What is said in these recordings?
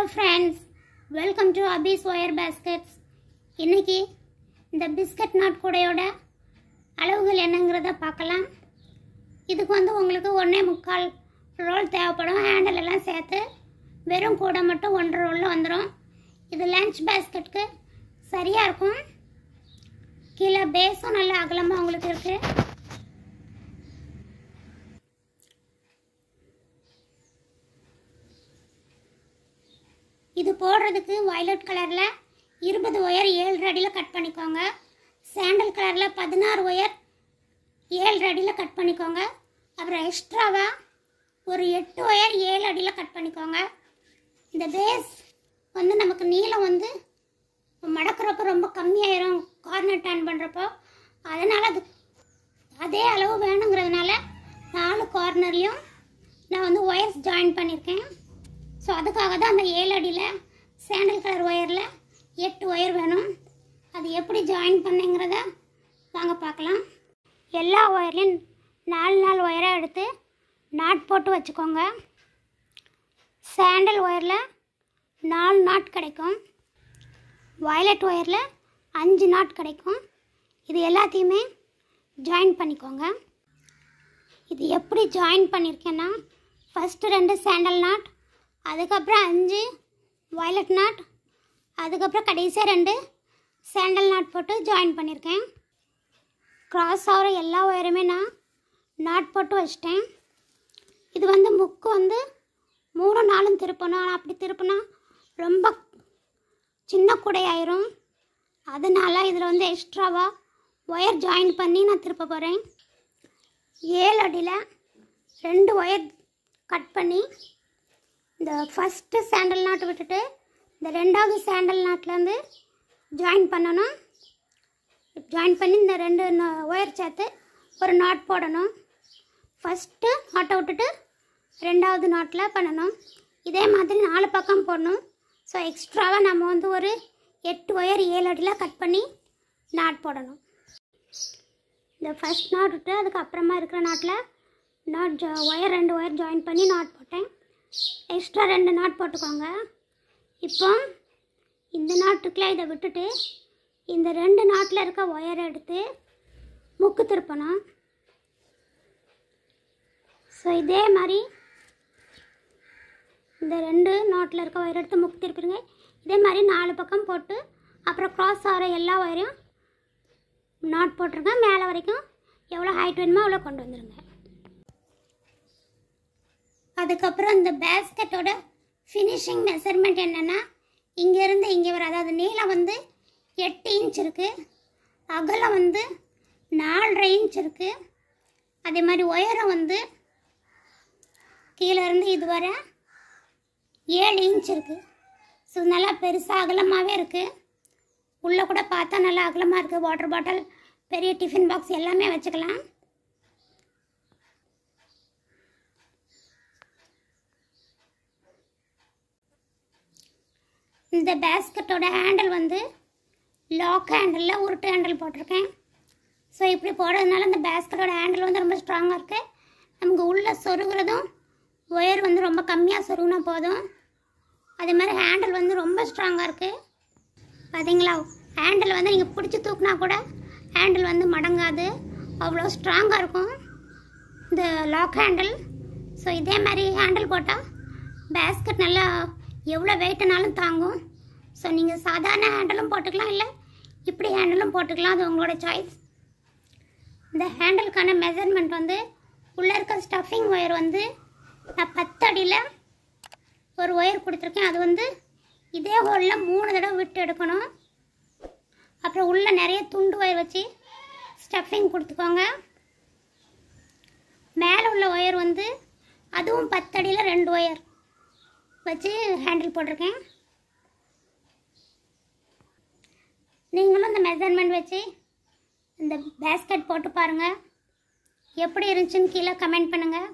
friends welcome to அபீஸ் wire baskets இன்னைக்கு இந்த பிஸ்கட் நாட் கூடையோட அளவுகள் என்னங்கிறத பார்க்கலாம் இதுக்கு வந்து உங்களுக்கு ஒன்றே முக்கால் ரோல் தேவைப்படும் ஹேண்டில் எல்லாம் சேர்த்து வெறும் கூடை மட்டும் ஒன்றரை ரோலில் வந்துடும் இது லஞ்ச் பேஸ்கெட்டுக்கு சரியாக இருக்கும் கீழே பேஸும் நல்ல அகலமாக உங்களுக்கு இருக்குது இது போடுறதுக்கு வயலட் கலரில் இருபது ஒயர் ஏழு அடியில் கட் பண்ணிக்கோங்க சாண்டல் கலரில் பதினாறு ஒயர் ஏழு அடியில் கட் பண்ணிக்கோங்க அப்புறம் எக்ஸ்ட்ராவாக ஒரு எட்டு ஒயர் ஏழு அடியில் கட் பண்ணிக்கோங்க இந்த பேஸ் வந்து நமக்கு நீளம் வந்து மடக்கிறப்போ ரொம்ப கம்மியாயிரும் கார்னர் டர்ன் பண்ணுறப்போ அதனால் அது அதே அளவு வேணுங்கிறதுனால நாலு கார்னர்லேயும் நான் வந்து ஒயர்ஸ் ஜாயின் பண்ணியிருக்கேன் ஸோ அதுக்காக தான் அந்த ஏழு அடியில் சாண்டல் கலர் ஒயரில் எட்டு ஒயர் வேணும் அது எப்படி ஜாயின் பண்ணுங்கிறத வாங்க பார்க்கலாம் எல்லா ஒயர்லையும் நாலு நாலு ஒயராக எடுத்து நாட் போட்டு வச்சுக்கோங்க சாண்டல் ஒயரில் நாலு நாட் கிடைக்கும் வயலட் ஒயரில் அஞ்சு நாட் கிடைக்கும் இது எல்லாத்தையுமே ஜாயின் பண்ணிக்கோங்க இது எப்படி ஜாயின் பண்ணியிருக்கேன்னா ஃபஸ்ட்டு ரெண்டு சாண்டல் நாட் அதுக்கப்புறம் அஞ்சு வயலட் நாட் அதுக்கப்புறம் கடைசியாக ரெண்டு சாண்டல் நாட் போட்டு ஜாயின் பண்ணியிருக்கேன் கிராஸ் ஆகிற எல்லா ஒயருமே நான் நாட் போட்டு வச்சிட்டேன் இது வந்து முக்கு வந்து மூணு நாளும் திருப்பணும் ஆனால் அப்படி திருப்பினா ரொம்ப சின்ன கூடையாயிரும் அதனால் இதில் வந்து எக்ஸ்ட்ராவாக ஒயர் ஜாயின் பண்ணி நான் திருப்ப போகிறேன் ஏழு அடியில் ரெண்டு ஒயர் கட் பண்ணி இந்த ஃபஸ்ட்டு சாண்டல் நாட்டு விட்டுட்டு இந்த ரெண்டாவது சாண்டல் நாட்லேருந்து ஜாயின் பண்ணணும் ஜாயின் பண்ணி இந்த ரெண்டு ஒயர் சேர்த்து ஒரு நாட் போடணும் ஃபஸ்ட்டு நாட்டை விட்டுட்டு ரெண்டாவது நாட்டில் பண்ணணும் இதே மாதிரி நாலு பக்கம் போடணும் ஸோ எக்ஸ்ட்ராவாக நம்ம வந்து ஒரு எட்டு ஒயர் ஏழு அடியில் கட் பண்ணி நாட் போடணும் இந்த ஃபஸ்ட் நாட் விட்டு அதுக்கப்புறமா இருக்கிற நாட்டில் நாட் ஜா ஒயர் ரெண்டு ஒயர் ஜாயின் பண்ணி நாட் போட்டேன் எக்ஸ்ட்ரா ரெண்டு நாட் போட்டுக்கோங்க இப்போ இந்த நாட்டுக்குள்ள இதை விட்டுட்டு இந்த ரெண்டு நாட்டில் இருக்க ஒயரை எடுத்து முக்கு திருப்பணும் ஸோ இதே மாதிரி இந்த ரெண்டு நாட்டில் இருக்க ஒயர் எடுத்து முக்கு திருப்பிடுங்க இதே மாதிரி நாலு பக்கம் போட்டு அப்புறம் க்ராஸ் ஆகிற எல்லா ஒயரையும் நாட் போட்டிருங்க மேலே வரைக்கும் எவ்வளோ ஹைட் வேணுமோ அவ்வளோ கொண்டு வந்துடுங்க அதுக்கப்புறம் இந்த பேஸ்கெட்டோட ஃபினிஷிங் மெஷர்மெண்ட் என்னென்னா இங்கேருந்து இங்கே வர அதாவது நீளம் வந்து எட்டு இன்ச் இருக்குது அகலம் வந்து நாலரை இன்ச் இருக்குது அதே மாதிரி உயரம் வந்து கீழே இருந்து இது வர ஏழு இன்ச் இருக்குது ஸோ நல்லா பெருசாக அகலமாகவே இருக்குது உள்ளே கூட பார்த்தா நல்லா அகலமாக இருக்குது வாட்டர் பாட்டில் பெரிய டிஃபன் பாக்ஸ் எல்லாமே வச்சுக்கலாம் இந்த பேஸ்கெட்டோட ஹேண்டில் வந்து லாக் ஹேண்டிலில் உருட்டு ஹேண்டில் போட்டிருக்கேன் ஸோ இப்படி போடுறதுனால இந்த பேஸ்கெட்டோட ஹேண்டில் வந்து ரொம்ப ஸ்ட்ராங்காக இருக்குது நமக்கு உள்ளே சொருகிறதும் ஒயர் வந்து ரொம்ப கம்மியாக சொருகினா போதும் அதே மாதிரி ஹேண்டில் வந்து ரொம்ப ஸ்ட்ராங்காக இருக்குது பார்த்தீங்களா ஹேண்டில் வந்து நீங்கள் பிடிச்சி தூக்குனா கூட ஹேண்டில் வந்து மடங்காது அவ்வளோ ஸ்ட்ராங்காக இருக்கும் இந்த லாக் ஹேண்டில் ஸோ இதே மாதிரி ஹேண்டில் போட்டால் பேஸ்கெட் நல்லா எவ்வளோ வெயிட்னாலும் தாங்கும் ஸோ நீங்கள் சாதாரண ஹேண்டிலும் போட்டுக்கலாம் இல்லை இப்படி ஹேண்டிலும் போட்டுக்கலாம் அது உங்களோட சாய்ஸ் இந்த ஹேண்டிலுக்கான மெஷர்மெண்ட் வந்து உள்ளே இருக்க ஸ்டஃபிங் ஒயர் வந்து நான் பத்து அடியில் ஒரு ஒயர் கொடுத்துருக்கேன் அது வந்து இதே ஹோலில் மூணு தடவை விட்டு எடுக்கணும் அப்புறம் உள்ளே நிறைய துண்டு ஒயர் வச்சு ஸ்டஃபிங் கொடுத்துக்கோங்க மேலே உள்ள ஒயர் வந்து அதுவும் பத்தடியில் ரெண்டு ஒயர் வச்சு ஹேண்டில் போட்டிருக்கேன் நீங்களும் இந்த மெஷர்மெண்ட் வச்சு இந்த பேஸ்கெட் போட்டு பாருங்கள் எப்படி இருந்துச்சுன்னு கீழே கமெண்ட் பண்ணுங்கள்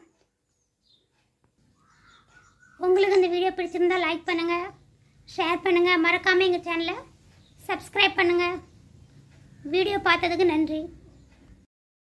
உங்களுக்கு இந்த வீடியோ பிடிச்சிருந்தா லைக் பண்ணுங்கள் ஷேர் பண்ணுங்கள் மறக்காமல் எங்கள் சேனலை சப்ஸ்கிரைப் பண்ணுங்கள் வீடியோ பார்த்ததுக்கு நன்றி